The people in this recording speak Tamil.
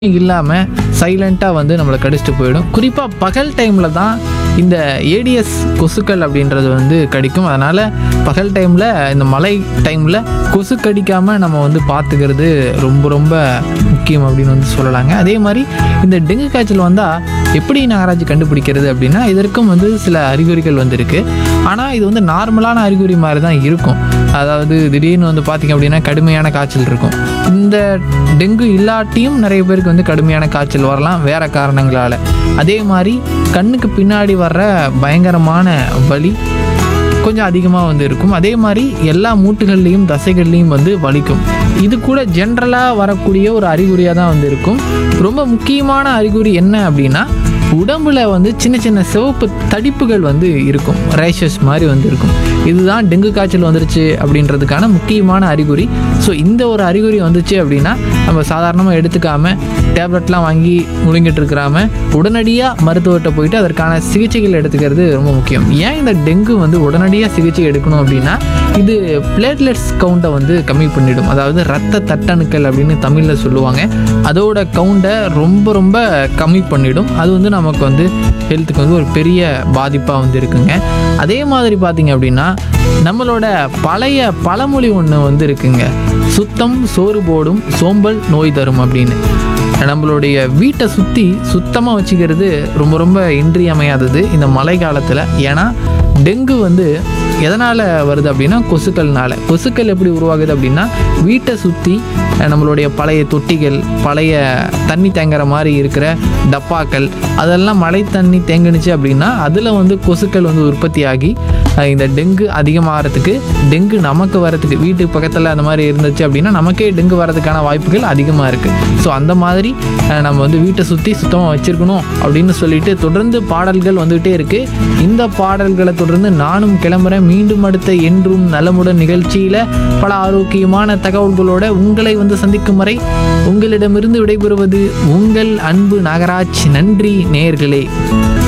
இல்லாமல் சைலண்ட்டாக வந்து நம்மளை கடிச்சிட்டு போயிடும் குறிப்பாக பகல் டைமில் தான் இந்த ஏடிஎஸ் கொசுக்கள் அப்படின்றது வந்து கடிக்கும் அதனால் பகல் டைமில் இந்த மழை டைமில் கொசு கடிக்காமல் நம்ம வந்து பார்த்துக்கிறது ரொம்ப ரொம்ப முக்கியம் அப்படின்னு வந்து சொல்லலாங்க அதே மாதிரி இந்த டெங்கு காய்ச்சல் வந்தால் எப்படி நகராட்சி கண்டுபிடிக்கிறது அப்படின்னா இதற்கும் வந்து சில அறிகுறிகள் வந்து இருக்குது ஆனால் இது வந்து நார்மலான அறிகுறி மாதிரி தான் இருக்கும் அதாவது திடீர்னு வந்து பார்த்திங்க அப்படின்னா கடுமையான காய்ச்சல் இருக்கும் இந்த டெங்கு இல்லாட்டியும் நிறைய பேருக்கு வந்து கடுமையான காய்ச்சல் வரலாம் வேற காரணங்களால் அதே மாதிரி கண்ணுக்கு பின்னாடி வர்ற பயங்கரமான வலி கொஞ்சம் அதிகமாக வந்து இருக்கும் அதே மாதிரி எல்லா மூட்டுகள்லேயும் தசைகள்லேயும் வந்து வலிக்கும் இது கூட ஜென்ரலாக வரக்கூடிய ஒரு அறிகுறியாக தான் வந்து இருக்கும் ரொம்ப முக்கியமான அறிகுறி என்ன அப்படின்னா உடம்புல வந்து சின்ன சின்ன சிவப்பு தடிப்புகள் வந்து இருக்கும் ரேஷஸ் மாதிரி வந்து இருக்கும் இதுதான் டெங்கு காய்ச்சல் வந்துருச்சு அப்படின்றதுக்கான முக்கியமான அறிகுறி ஸோ இந்த ஒரு அறிகுறி வந்துச்சு அப்படின்னா நம்ம சாதாரணமாக எடுத்துக்காம டேப்லெட்லாம் வாங்கி முழுங்கிட்டு இருக்கிறாம உடனடியாக மருத்துவர்கிட்ட போயிட்டு அதற்கான சிகிச்சைகள் எடுத்துக்கிறது ரொம்ப முக்கியம் ஏன் இந்த டெங்கு வந்து உடனடியாக சிகிச்சை எடுக்கணும் அப்படின்னா இது பிளேட்லெட்ஸ் கவுண்ட்டை வந்து கம்மி பண்ணிடும் அதாவது ரத்த தட்டணுக்கள் அப்படின்னு தமிழில் சொல்லுவாங்க அதோட கவுண்ட்டை ரொம்ப ரொம்ப கம்மி பண்ணிடும் அது வந்து நமக்கு வந்து ஹெல்த்துக்கு வந்து ஒரு பெரிய பாதிப்பாக வந்து இருக்குங்க அதே மாதிரி பார்த்தீங்க அப்படின்னா நம்மளோட பழைய பழமொழி ஒன்று வந்து இருக்குங்க சுத்தம் சோறு போடும் சோம்பல் நோய் தரும் அப்படின்னு நம்மளுடைய வீட்டை சுற்றி சுத்தமாக வச்சுக்கிறது ரொம்ப ரொம்ப இன்றியமையாதது இந்த மழை காலத்தில் ஏன்னா டெங்கு வந்து எதனால் வருது அப்படின்னா கொசுக்கள்னால கொசுக்கள் எப்படி உருவாகுது அப்படின்னா வீட்டை சுற்றி நம்மளுடைய பழைய தொட்டிகள் பழைய தண்ணி தேங்குற மாதிரி இருக்கிற டப்பாக்கள் அதெல்லாம் மழை தண்ணி தேங்குனுச்சு அப்படின்னா அதில் வந்து கொசுக்கள் வந்து உற்பத்தி ஆகி அஹ், இந்த டெங்கு அதிகமாகிறதுக்கு டெங்கு நமக்கு வரதுக்கு வீட்டுக்கு பக்கத்தில் அந்த மாதிரி இருந்துச்சு அப்படின்னா நமக்கே டெங்கு வரதுக்கான வாய்ப்புகள் அதிகமாக இருக்குது ஸோ அந்த மாதிரி அஹ், நம்ம வந்து வீட்டை சுற்றி சுத்தமாக வச்சுருக்கணும் அப்படின்னு சொல்லிட்டு தொடர்ந்து பாடல்கள் வந்துகிட்டே இருக்குது இந்த பாடல்களை தொடர்ந்து நானும் கிளம்புறேன் மீண்டும் அடுத்த என்றும் நலமுடன் நிகழ்ச்சியில் பல ஆரோக்கியமான தகவல்களோட உங்களை வந்து சந்திக்கும் வரை உங்களிடமிருந்து விடைபெறுவது உங்கள் அன்பு நாகராஜ் நன்றி நேயர்களே